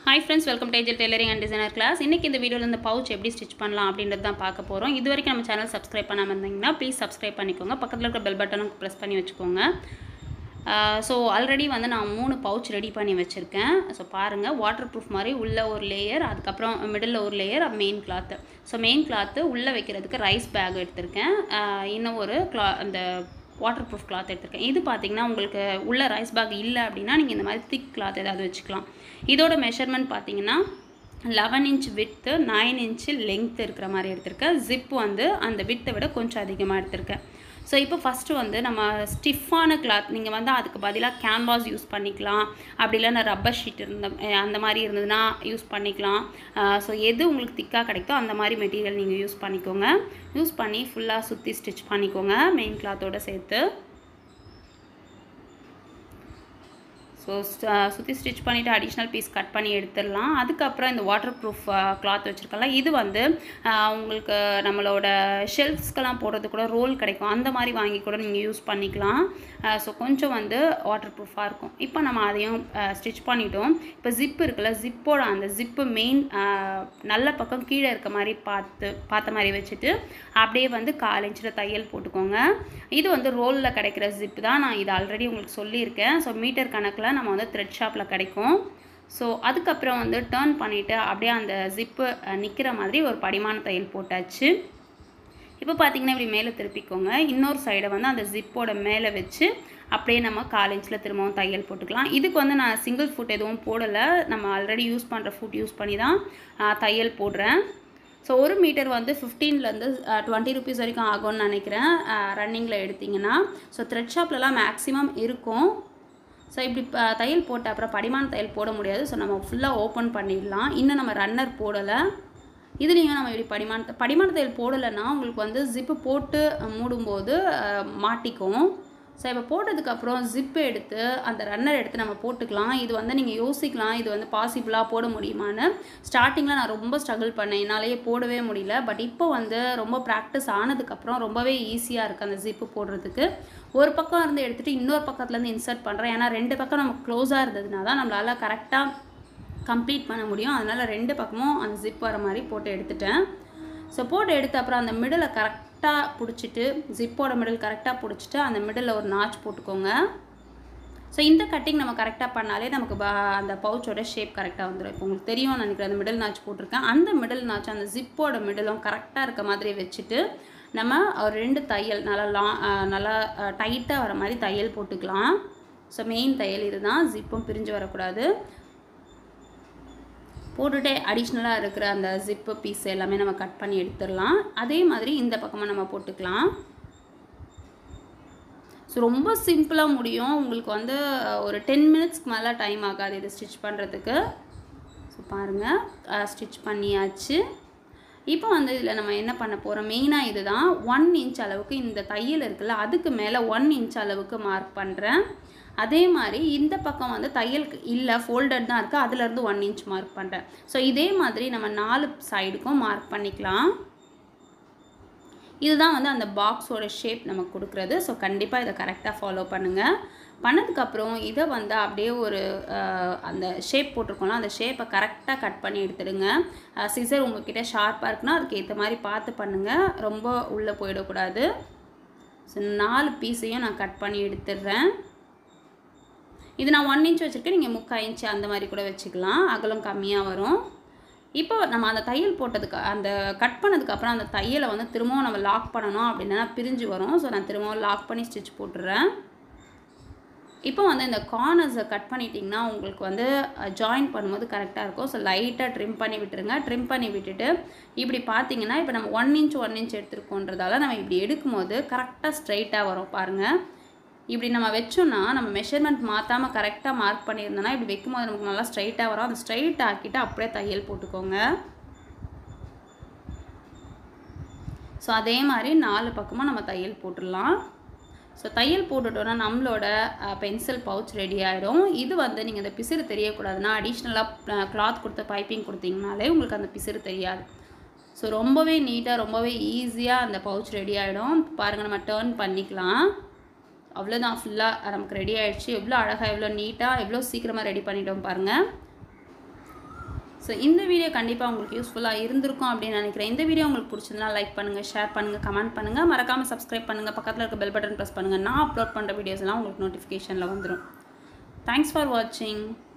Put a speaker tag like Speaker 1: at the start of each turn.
Speaker 1: hi friends welcome to ஏஜல் tailoring and designer class இன்றைக்கி இந்த வீடியோவில் இந்த பவுச் எப்படி ஸ்டிச் பண்ணலாம் அப்படின்றது தான் பார்க்க போகிறோம் இது வரைக்கும் நம்ம சேனல் சப்ஸ்கிரைப் பண்ணாமல் இருந்தீங்கன்னா ப்ளீஸ் சப்ஸ்கிரைப் பண்ணிக்கோங்க பக்கத்தில் இருக்கிற பெல் பட்டனும் ப்ரெஸ் பண்ணி வச்சுக்கோங்க ஸோ ஆல்ரெடி வந்து நான் மூணு பவுச் ரெடி பண்ணி வச்சுருக்கேன் ஸோ பாருங்கள் வாட்டர் ப்ரூஃப் மாதிரி உள்ள ஒரு லேயர் அதுக்கப்புறம் மிடில் ஒரு layer main cloth so main cloth உள்ளே வைக்கிறதுக்கு ரைஸ் பேக் எடுத்திருக்கேன் ஆஹ் இன்னும் ஒரு கிளா அந்த வாட்டர் ப்ரூஃப் கிளாத் எடுத்திருக்கேன் இது பார்த்தீங்கன்னா உங்களுக்கு உள்ள ரைஸ் பேக் இல்லை அப்படின்னா நீங்கள் இந்த மாதிரி திக் கிளாத் ஏதாவது வச்சுக்கலாம் இதோட மெஷர்மெண்ட் பார்த்தீங்கன்னா eleven inch width nine inch length இருக்கிற மாதிரி எடுத்திருக்கேன் ஜிப் வந்து அந்த வித்தை விட கொஞ்சம் அதிகமாக எடுத்திருக்கேன் ஸோ இப்போ ஃபஸ்ட்டு வந்து நம்ம ஸ்டிஃபான கிளாத் நீங்கள் வந்து அதுக்கு பதிலாக கேன்வாஸ் யூஸ் பண்ணிக்கலாம் அப்படி இல்லைன்னா ரப்பர் ஷீட் இருந்த அஹ் அந்த மாதிரி இருந்ததுன்னா யூஸ் பண்ணிக்கலாம் ஸோ எது உங்களுக்கு திக்காக கிடைக்குதோ அந்த மாதிரி மெட்டீரியல் நீங்கள் யூஸ் பண்ணிக்கோங்க யூஸ் பண்ணி ஃபுல்லாக சுற்றி ஸ்டிச் பண்ணிக்கோங்க மெயின் கிளாத்தோட சேர்த்து ஸோ சுற்றி ஸ்டிச் பண்ணிவிட்டு அடிஷ்னல் பீஸ் கட் பண்ணி எடுத்துடலாம் அதுக்கப்புறம் இந்த வாட்டர் ப்ரூஃப் கிளாத் வச்சுருக்கல இது வந்து ஆஹ் உங்களுக்கு நம்மளோட ஷெல்ஃப்ஸ்க்கெல்லாம் போடுறது கூட ரோல் கிடைக்கும் அந்த மாதிரி வாங்கி கூட நீங்கள் யூஸ் பண்ணிக்கலாம் ஸோ கொஞ்சம் வந்து வாட்டர் ப்ரூஃபாக இருக்கும் இப்போ நம்ம அதையும் ஸ்டிச் பண்ணிட்டோம் இப்போ ஜிப் இருக்குல்ல ஜிப்போட அந்த ஜிப்பு மெயின் நல்ல பக்கம் கீழே இருக்க மாதிரி பார்த்து பார்த்த மாதிரி வச்சுட்டு அப்படியே வந்து கால் இன்ச்சில் தையல் போட்டுக்கோங்க இது வந்து ரோலில் கிடைக்கிற ஜிப் தான் நான் இது ஆல்ரெடி உங்களுக்கு சொல்லியிருக்கேன் ஸோ மீட்டர் கணக்கில் நம்ம வந்து த்ரெட் ஷாப்பில் கிடைக்கும் ஸோ அதுக்கப்புறம் வந்து டேர்ன் பண்ணிவிட்டு அப்படியே அந்த ஜிப்பு நிற்கிற மாதிரி ஒரு படிமான தையல் போட்டாச்சு இப்போ பார்த்தீங்கன்னா இப்படி மேலே திருப்பிக்கோங்க இன்னொரு சைடை வந்து அந்த ஜிப்போட மேலே வச்சு அப்படியே நம்ம கால் இன்ச்சில் திரும்பவும் தையல் போட்டுக்கலாம் இதுக்கு வந்து நான் சிங்கிள் ஃபுட் எதுவும் போடலை நம்ம ஆல்ரெடி யூஸ் பண்ணுற ஃபுட் யூஸ் பண்ணி தான் ஆஹ், தையல் போடுறேன் ஸோ ஒரு மீட்டர் வந்து ஃபிஃப்டீன்லேருந்து டுவெண்ட்டி ருபீஸ் வரைக்கும் ஆகும்னு நினைக்கிறேன் ரன்னிங்கில் எடுத்திங்கன்னா ஸோ த்ரெட் ஷாப்லலாம் மேக்ஸிமம் இருக்கும் ஸோ இப்படி ப- தையல் போட்ட அப்புறம் படிமான தையல் போட முடியாது ஸோ நம்ம ஃபுல்லாக ஓப்பன் பண்ணிடலாம் இன்னும் நம்ம ரன்னர் போடலை இதுலேயும் நம்ம இப்படி படிமான படிமான தையல் போடலைன்னா உங்களுக்கு வந்து ஜிப்பு போட்டு அஹ், மூடும்போது அஹ், மாட்டிக்கும் ஸோ இப்போ போட்டதுக்கப்புறம் ஜிப்பு எடுத்து அந்த ரன்னர் எடுத்து நம்ம போட்டுக்கலாம் இது வந்து நீங்கள் யோசிக்கலாம் இது வந்து பாசிபிளாக போட முடியுமான்னு ஸ்டார்டிங்கில் நான் ரொம்ப ஸ்ட்ரகிள் பண்ணேன் என்னாலேயே போடவே முடியல பட் இப்போ வந்து ரொம்ப ப்ராக்டிஸ் ஆனதுக்கப்புறம் ரொம்பவே ஈஸியாக இருக்குது அந்த ஜிப்பு போடுறதுக்கு ஒரு பக்கம் இருந்து எடுத்துகிட்டு இன்னொரு பக்கத்துலேருந்து இன்சர்ட் பண்ணுறேன் ஏன்னா ரெண்டு பக்கம் நம்ம க்ளோஸாக இருந்ததுனா தான் நம்மளால் கரெக்டாக கம்ப்ளீட் பண்ண முடியும் அதனால் ரெண்டு பக்கமும் அந்த ஜிப் வர மாதிரி போட்டு எடுத்துட்டேன் ஸோ போட்டு எடுத்து அப்புறம் அந்த மிடில் கரெக்டாக பிடிச்சிட்டு ஜிப்போட மிடில் கரெக்டாக பிடிச்சிட்டு அந்த மிடில் ஒரு நாச் போட்டுக்கோங்க ஸோ இந்த கட்டிங் நம்ம கரெக்டாக பண்ணாலே நமக்கு ப- அந்த பவுச்சோட ஷேப் கரெக்டாக வந்துடும் இப்போ உங்களுக்கு தெரியும் நினைக்கிறேன் அந்த மிடில் நாச் போட்டிருக்கேன் அந்த மிடில் நாச் அந்த ஜிப்போட மிடிலும் கரெக்டாக இருக்க மாதிரி வச்சுட்டு நம்ம ஒரு ரெண்டு தையல் நல்லா லா அஹ் நல்லா டைட்டாக வர மாதிரி தையல் போட்டுக்கலாம் ஸோ மெயின் தையல் இதுதான் ஜிப்பும் பிரிஞ்சு வரக்கூடாது போட்டுட்டு அடிஷ்னலாக இருக்கிற அந்த ஜிப்பு பீஸ் எல்லாமே நம்ம கட் பண்ணி எடுத்துடலாம் அதே மாதிரி இந்த பக்கமாக நம்ம போட்டுக்கலாம் ஸோ ரொம்ப சிம்பிளாக முடியும் உங்களுக்கு வந்து அஹ், ஒரு டென் மினிட்ஸ்க்கு மேலே டைம் ஆகாது இது ஸ்டிச் பண்ணுறதுக்கு ஸோ பாருங்கள் ஸ்டிச் பண்ணியாச்சு இப்போ வந்து இதில் நம்ம என்ன பண்ண போகிறோம் மெயினாக இதுதான் ஒன் இன்ச் அளவுக்கு இந்த தையல் இருக்குல்ல அதுக்கு மேலே ஒன் இன்ச் அளவுக்கு மார்க் பண்ணுறேன் அதே மாதிரி இந்த பக்கம் வந்து தையலுக்கு இல்லை ஃபோல்டட் தான் இருக்குது அதுலேருந்து ஒன் இன்ச் மார்க் பண்ணுறேன் ஸோ இதே மாதிரி நம்ம நாலு சைடுக்கும் மார்க் பண்ணிக்கலாம் இதுதான் வந்து அந்த பாக்ஸோட ஷேப் நமக்கு கொடுக்குறது ஸோ கண்டிப்பாக இதை கரெக்டாக ஃபாலோ பண்ணுங்கள் பண்ணதுக்கப்புறம் இதை வந்து அப்படியே ஒரு அஹ், அந்த ஷேப் போட்டிருக்கோம்ல அந்த ஷேப்பை கரெக்டாக கட் பண்ணி எடுத்துடுங்க சிசர் உங்ககிட்ட ஷார்ப்பாக இருக்குன்னா அதுக்கு ஏற்ற மாதிரி பார்த்து பண்ணுங்கள் ரொம்ப உள்ளே போயிடக்கூடாது ஸோ நாலு பீஸையும் நான் கட் பண்ணி எடுத்துடுறேன் இது நான் ஒன் இன்ச் வச்சுருக்கேன் நீங்கள் முக்கால் இன்ச் அந்த மாதிரி கூட வச்சுக்கலாம் அகலம் கம்மியாக வரும் இப்போ நம்ம அந்த தையல் போட்டதுக்கு அந்த கட் பண்ணதுக்கப்புறம் அந்த தையலை வந்து திரும்பவும் நம்ம லாக் பண்ணணும் அப்படின்னா பிரிஞ்சு வரும் ஸோ நான் திரும்பவும் லாக் பண்ணி ஸ்டிச் போட்டுடுறேன் இப்போ வந்து இந்த கார்னர்ஸை கட் பண்ணிட்டிங்கன்னா உங்களுக்கு வந்து ஜாயின் பண்ணும்போது கரெக்டாக இருக்கும் ஸோ லைட்டாக ட்ரிம் பண்ணி விட்டுருங்க ட்ரிம் பண்ணி விட்டுட்டு இப்படி பார்த்தீங்கன்னா இப்போ நம்ம ஒன் இன்ச் ஒன் இன்ச் எடுத்துருக்கோன்றதால நம்ம இப்படி எடுக்கும்போது கரெக்டாக ஸ்ட்ரைட்டாக வரும் பாருங்கள் இப்படி நம்ம வச்சோம்னா நம்ம மெஷர்மெண்ட் மாற்றாமல் கரெக்டாக மார்க் பண்ணியிருந்தோம்னா இப்படி வைக்கும்போது நமக்கு நல்லா ஸ்ட்ரைட்டாக வரும் அதை ஸ்ட்ரைட் ஆக்கிட்டு அப்படியே தையல் போட்டுக்கோங்க ஸோ அதே மாதிரி நாலு பக்கமாக நம்ம தையல் போட்டுடலாம் ஸோ தையல் போட்டுட்டோன்னா நம்மளோட பென்சில் பவுச் ரெடி ஆகிடும் இது வந்து நீங்கள் இந்த பிசிறு தெரியக்கூடாதுன்னா அடிஷ்னலாக கிளாத் கொடுத்த பைப்பிங் கொடுத்தீங்கனாலே உங்களுக்கு அந்த பிசிறு தெரியாது ஸோ ரொம்பவே நீட்டாக ரொம்பவே ஈஸியாக அந்த பவுச் ரெடி ஆகிடும் பாருங்கள் நம்ம டேர்ன் பண்ணிக்கலாம் அவ்வளோதான் ஃபுல்லாக நமக்கு ரெடி ஆயிடுச்சு எவ்வளோ அழகாக எவ்வளோ நீட்டாக எவ்வளோ சீக்கிரமாக ரெடி பண்ணிட்டோம் பாருங்கள் ஸோ இந்த வீடியோ கண்டிப்பாக உங்களுக்கு யூஸ்ஃபுல்லாக இருந்திருக்கும் அப்படின்னு நினைக்கிறேன் இந்த வீடியோ உங்களுக்கு பிடிச்சிருந்தா லைக் பண்ணுங்கள் ஷேர் பண்ணுங்கள் கமெண்ட் பண்ணுங்கள் மறக்காமல் சப்ஸ்கிரைப் பண்ணுங்கள் பக்கத்தில் இருக்க பெல் பட்டன் ப்ரெஸ் பண்ணுங்கள் நான் அப்லோட் பண்ணுற வீடியோஸ்லாம் உங்களுக்கு நோட்டிஃபிகேஷனில் வந்துடும் தேங்க்ஸ் ஃபார் வாட்சிங்